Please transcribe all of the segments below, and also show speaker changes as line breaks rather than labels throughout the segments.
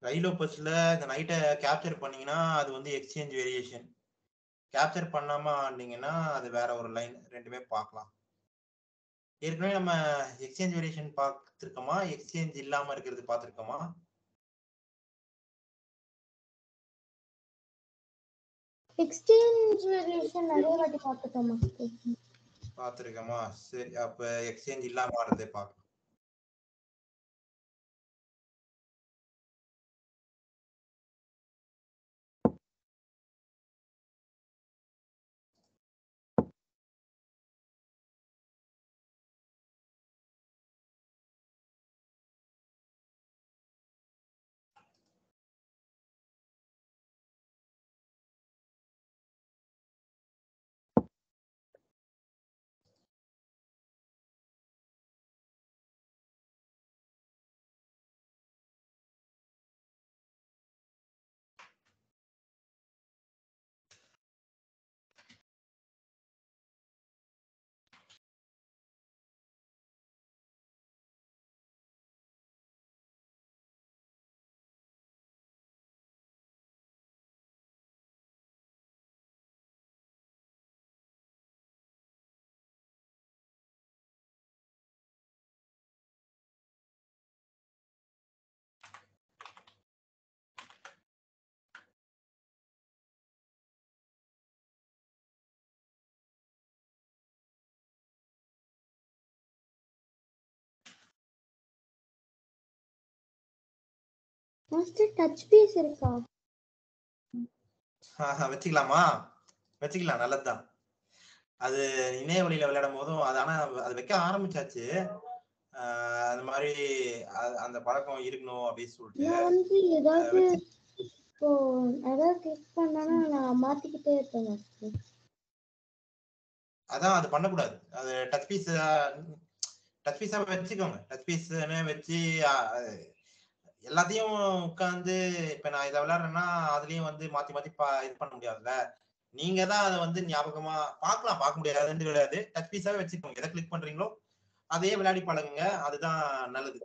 ரைலோபஸ்ல இந்த நைட்டை கேப்சர் பண்ணீங்கன்னா அது வந்து எக்ஸ்சேஞ்ச் வேரியேஷன் கேப்சர் பண்ணாம ஆடினீங்கன்னா அது வேற ஒரு லைன் ரெண்டுமே பார்க்கலாம் ஏற்கனவே நம்ம எக்ஸ்சேஞ்ச் வேரியேஷன் பார்த்துருக்கோமா எக்ஸ்சேஞ்ச் இல்லாம இருக்கிறது பார்த்துருக்கோமா
எக்ஸ்சேஞ்ச் வேரியேஷன் நிறைய வாட்டி பார்த்துட்டோம் மாஸ்டர்
பார்த்துருக்கோமா சரி அப்ப எக்ஸ்சேஞ்ச் இல்லாம ஆடுறதை பார்க்கலாம்
மாஸ்டர் டச் பீஸ் இருக்கா
ஆஹா, வச்சுக்கலாமா வச்சுக்கலாம் நல்லதுதான் அது இணைய வழியில விளையாடும் போதும் அது ஆனா அது வைக்க ஆரம்பிச்சாச்சு ஆஹ் அது மாதிரி அ- அந்த பழக்கம் இருக்கணும் அப்படின்னு சொல்லிட்டு
நான் வந்து ஏதாவது இப்போ ஏதாவது கிளிக் பண்ணனா நான் மாத்திக்கிட்டே இருப்பேன் மாஸ்டர்
அதான் அது பண்ணக்கூடாது அது டச் பீஸ் டச் பீஸா வச்சுக்கோங்க டச் பீஸ்னு வச்சு அஹ், அது எல்லாத்தையும் உட்காந்து இப்ப நான் இதை விளையாடுறேன்னா அதுலயும் வந்து மாத்தி மாத்தி பா- இது பண்ண முடியாதுல்ல நீங்க தான் அதை வந்து ஞாபகமா பார்க்கலாம் பார்க்க முடியாதுன்னு கிடையாது டச் பீஸாவே வச்சுக்கோங்க எதை கிளிக் பண்றீங்களோ அதையே விளையாடி பழகுங்க அதுதான் நல்லது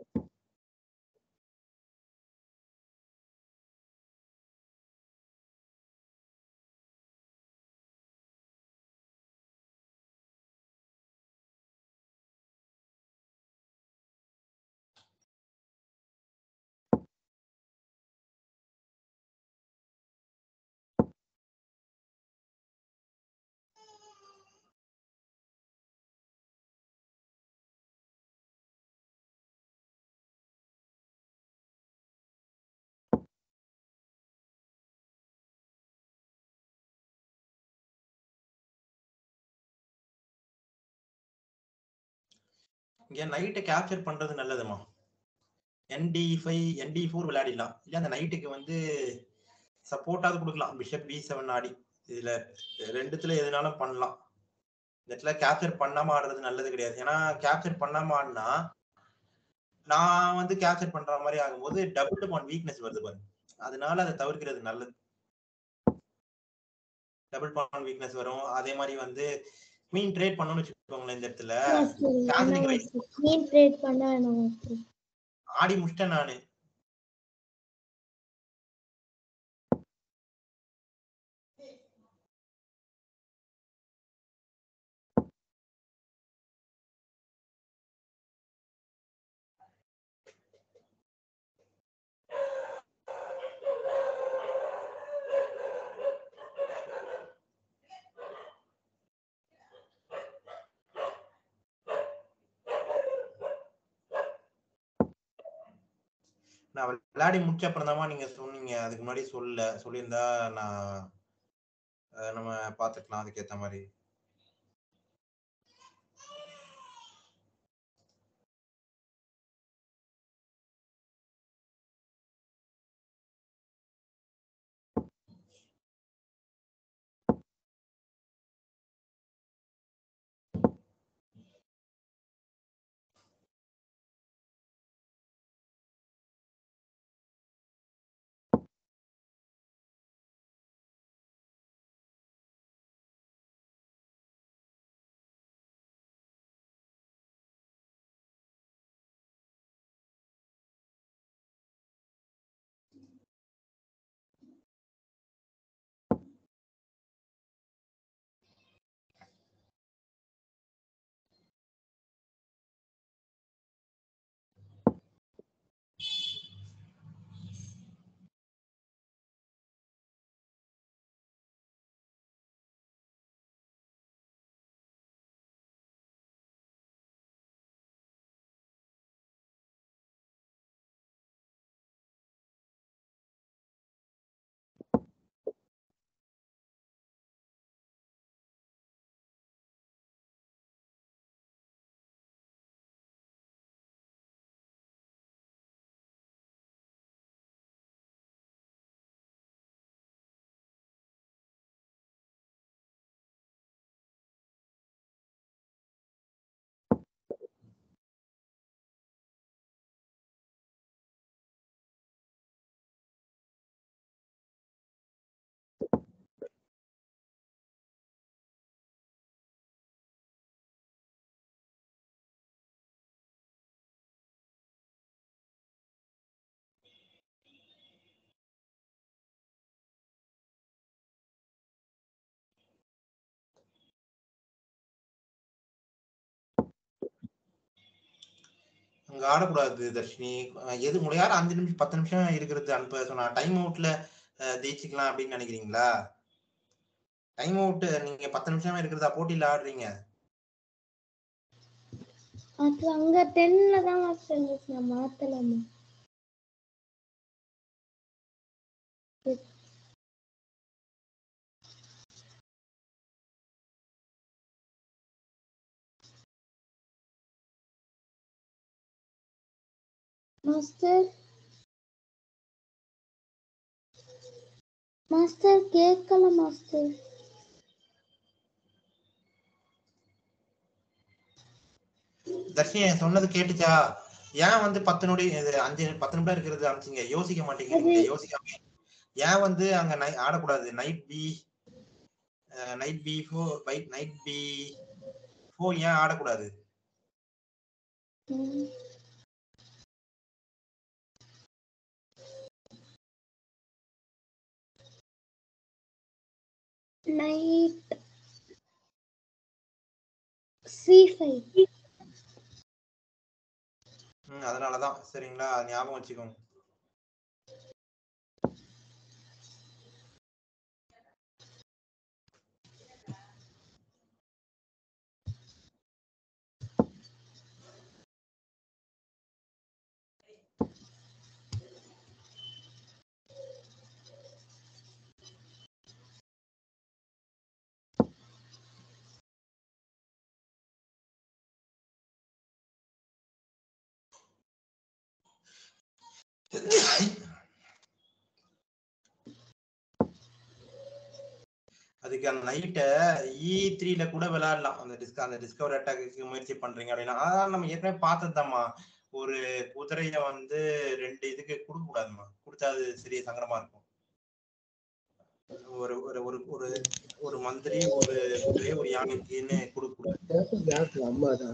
இங்க நைட்டை கேப்சர் பண்றது நல்லதுமா என்டி ஃபைவ் என்டி ஃபோர் விளையாடிடலாம் இல்ல அந்த நைட்டுக்கு வந்து சப்போர்ட்டாவது கொடுக்கலாம் பிஷப் பி செவன் ஆடி இதுல ரெண்டுத்துல எதுனாலும் பண்ணலாம் இந்த இடத்துல கேப்சர் பண்ணாம ஆடுறது நல்லது கிடையாது ஏன்னா கேப்சர் பண்ணாம ஆடினா நான் வந்து கேப்சர் பண்ற மாதிரி ஆகும்போது டபுள் ஒன் வீக்னஸ் வருது பாருங்க அதனால அதை தவிர்க்கிறது நல்லது டபுள் பான் வீக்னஸ் வரும் அதே மாதிரி வந்து குவீன் ட்ரேட் பண்ணணும்னு வச்சுக்கோங்களேன் இந்த இடத்துல காதலிக்க வை.
மீன் ட்ரேட் பண்ண வேணாம் மாஸ்டர்
ஆடி முடிச்சிட்டேன் நானு நான் விளையாடி முடிச்ச அப்புறம் தான் நீங்க சொன்னீங்க அதுக்கு முன்னாடி சொல்ல சொல்லியிருந்தா நான் அஹ் நம்ம பாத்துக்கலாம் அதுக்கேத்த மாதிரி அங்க ஆடக்கூடாது தர்ஷினி அஹ் எது முடியாத அஞ்சு நிமிஷம் பத்து நிமிஷம் இருக்கிறது அனுப்ப சொன்னா டைம் அவுட்ல ஜெயிச்சுக்கலாம் அப்படின்னு நினைக்கிறீங்களா டைம் அவுட் நீங்க பத்து நிமிஷமா இருக்கிறதா போட்டியில ஆடுறீங்க
அது அங்க டென்ல தான் மாஸ்டர் இருந்துச்சு நான் மாத்தலாமா மாஸ்டர் மாஸ்டர் கேட்கல மாஸ்டர்
தர்ஷினி சொன்னது கேட்டுச்சா ஏன் வந்து பத்து நொடி இது அஞ்சு பத்து நிமிடம் இருக்கிறது அனுப்பிச்சிங்க யோசிக்க மாட்டேங்கிறீங்க யோசிக்காம ஏன் வந்து அங்க நை ஆடக்கூடாது night B night B four fight night B four ஏன் ஆடக்கூடாது
ம். நைட் சி ஃபைவ்
ம் அதனாலதான் சரிங்களா அது ஞாபகம் வச்சுக்கோங்க அதுக்கு அந்த நைட்டை இ த்ரீல கூட விளையாடலாம் அந்த டிஸ்க அந்த டிஸ்கவர் அட்டாக்கு முயற்சி பண்றீங்க அப்படின்னா அதான் நம்ம ஏற்கனவே பார்த்ததுதாம்மா ஒரு குதிரைய வந்து ரெண்டு இதுக்கு கொடுக்க கூடாதுமா கொடுத்தா அது சரி சங்கடமா இருக்கும் ஒரு ஒரு ஒரு ஒரு ஒரு மந்திரி ஒரு குதிரை ஒரு யானைக்குன்னு கொடுக்க கூடாது
யாருக்கு அம்மா தான்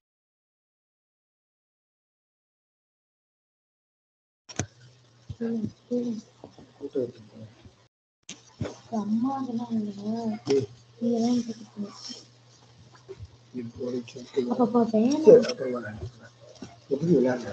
ம், ம்.
கூட்டம் இருக்கு.
அம்மா அதெல்லாம் இல்லையா நீங்க தான் எனக்கு கொடுக்கணும்.
இப்போ ஒரு நிமிஷம்
அப்ப போட்டேன்
சரி, அப்புறம் வரேன். எப்படி விளையாடுற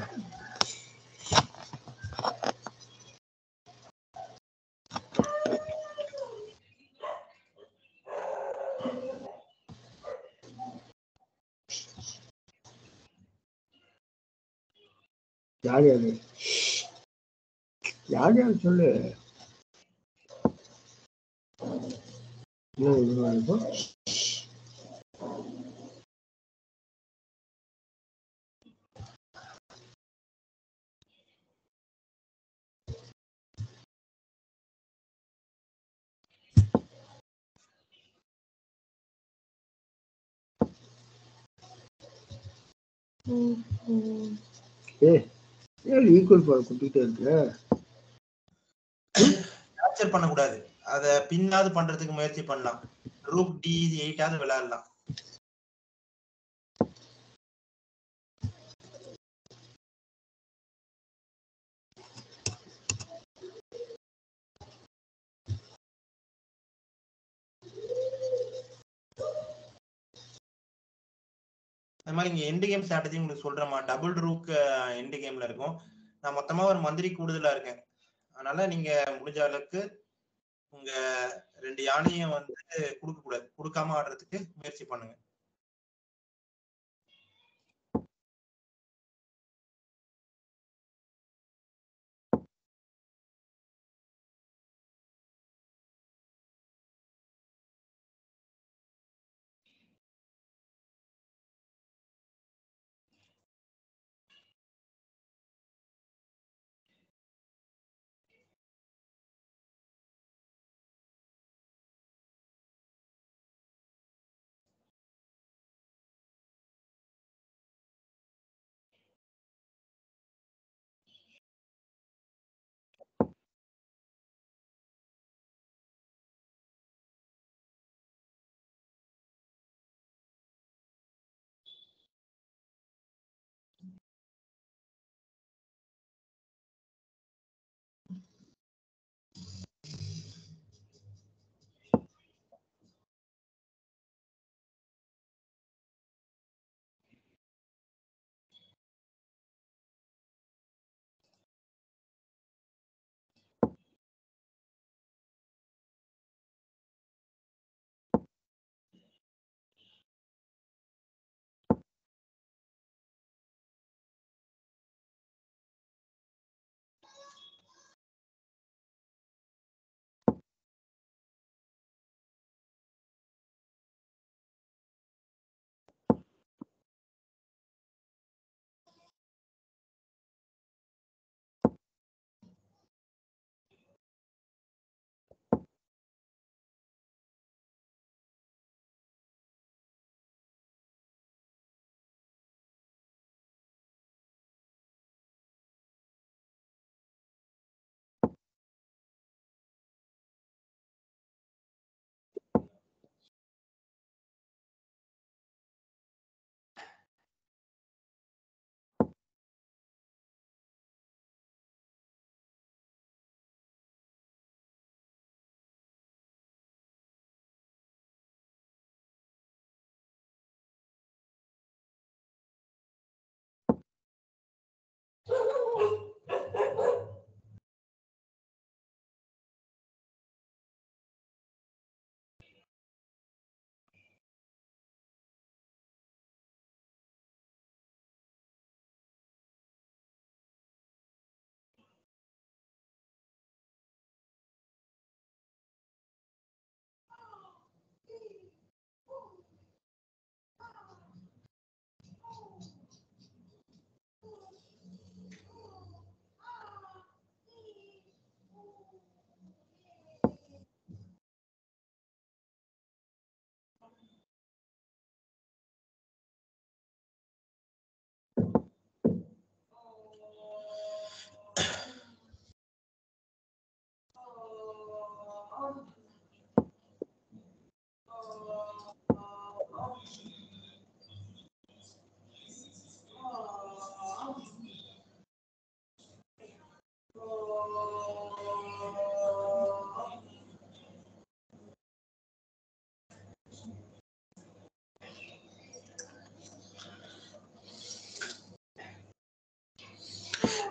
யார் யாரு யார் யார் சொல்லு என்ன இது இப்போ
ம், ம்.
ஏய் ஏன் ஈக்குவல் பவர் குட்டிகிட்டே இருக்கு
கேப்சர் பண்ணக்கூடாது அத பின்னாவது பண்றதுக்கு முயற்சி பண்ணலாம் ரூப் டி எயிட்டாவது விளையாடலாம் அது மாதிரி இங்க எண்டு கேம் ஸ்ட்ராட்டஜி உங்களுக்கு சொல்றேமா டபுள் ரூக் எண்டு கேம்ல இருக்கும் நான் மொத்தமா ஒரு மந்திரி கூடுதலா இருக்கேன் அதனால நீங்க முடிஞ்ச அளவுக்கு உங்க ரெண்டு யானையும் வந்து கொடுக்க கூடாது கொடுக்காம ஆடுறதுக்கு முயற்சி பண்ணுங்க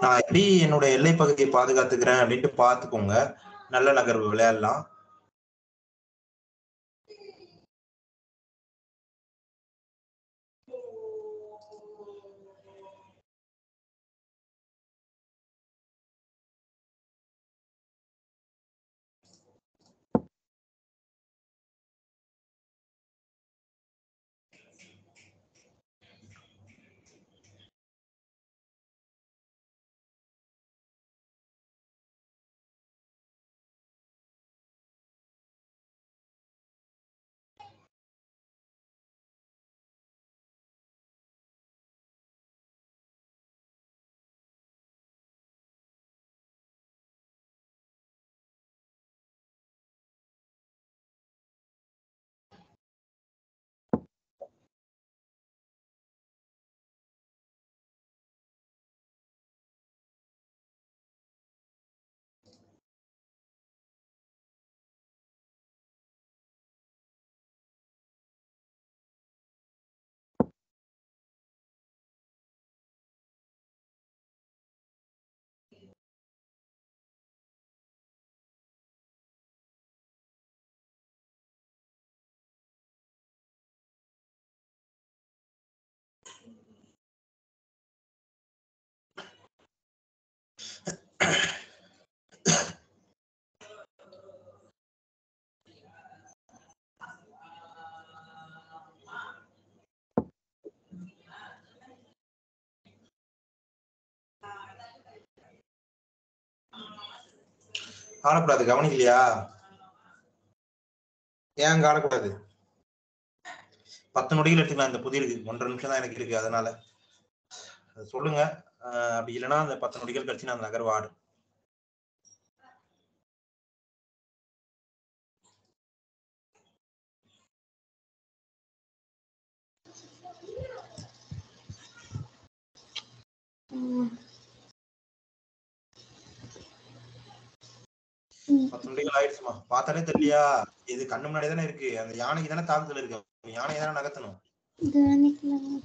நான் எப்படி என்னோட எல்லை பகுதியை பாதுகாத்துக்கிறேன் அப்படின்ட்டு பாத்துக்கோங்க நல்ல நகர்வு விளையாடலாம் ஆடக்கூடாது கவனிக்கலையா ஏன் அங்க ஆடக்கூடாது பத்து நொடிகள் எடுத்துக்கலாம் இந்த புதிய இருக்கு ஒன்றரை நிமிஷம் தான் எனக்கு இருக்கு அதனால அது சொல்லுங்க அஹ் அப்படி இல்லைன்னா அந்த பத்து நொடிகள் கழிச்சு நான் அந்த நகர்வு ஆடு
ம்.
பத்து நொடிகள் ஆயிடுச்சுமா பார்த்தாலே தெரியலையா இது கண்ணு முன்னாடி தானே இருக்கு அந்த யானைக்கு தானே தாக்குதல் இருக்கு யானையை தானே நகர்த்தணும்
கவனிக்கலாமா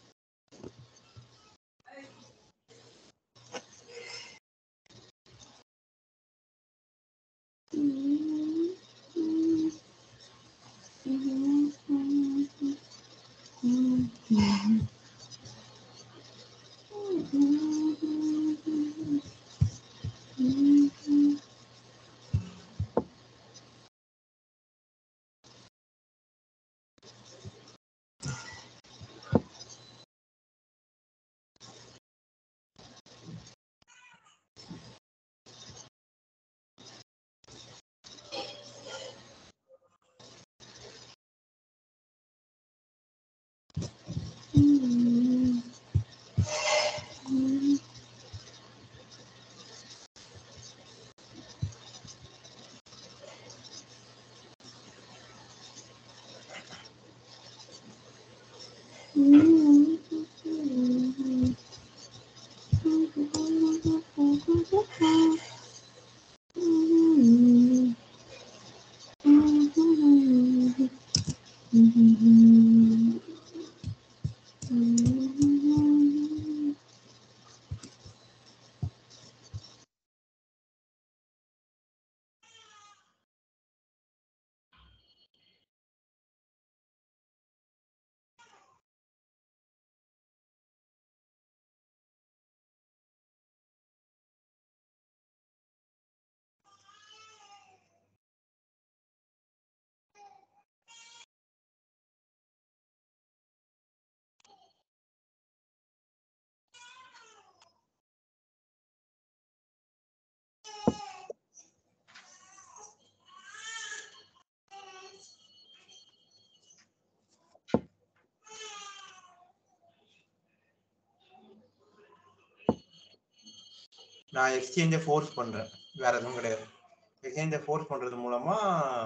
நான் எக்ஸ்சேஞ்சை ஃபோர்ஸ் பண்றேன் வேற எதுவும் கிடையாது எக்ஸ்சேஞ்சை ஃபோர்ஸ் பண்றது மூலமா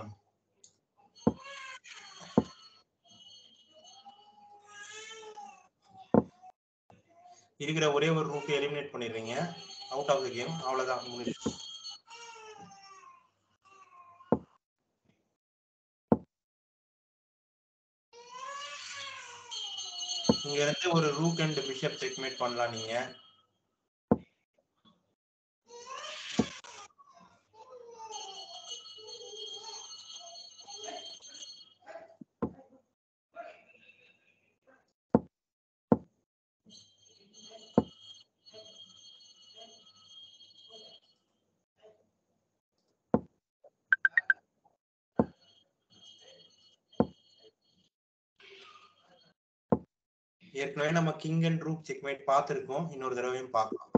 இருக்கிற ஒரே ஒரு ரூட்டை எலிமினேட் பண்ணிடுறீங்க அவுட் ஆஃப் த கேம் அவ்வளவுதான் முடிஞ்சு இங்க இருந்து ஒரு ரூக் அண்ட் பிஷப் செக்மேட் பண்ணலாம் நீங்க ஏற்கனவே நம்ம கிங் அண்ட் ரூப் செக்மேட் பார்த்துருக்கோம் இன்னொரு தடவையும் பார்க்கலாம்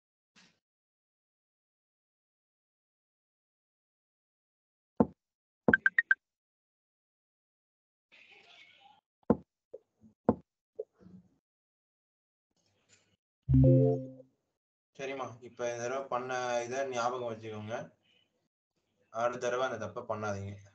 சரிம்மா இப்ப இந்த தடவை பண்ண இதை ஞாபகம் வச்சுக்கோங்க அடுத்த தடவை அந்த தப்பை பண்ணாதீங்க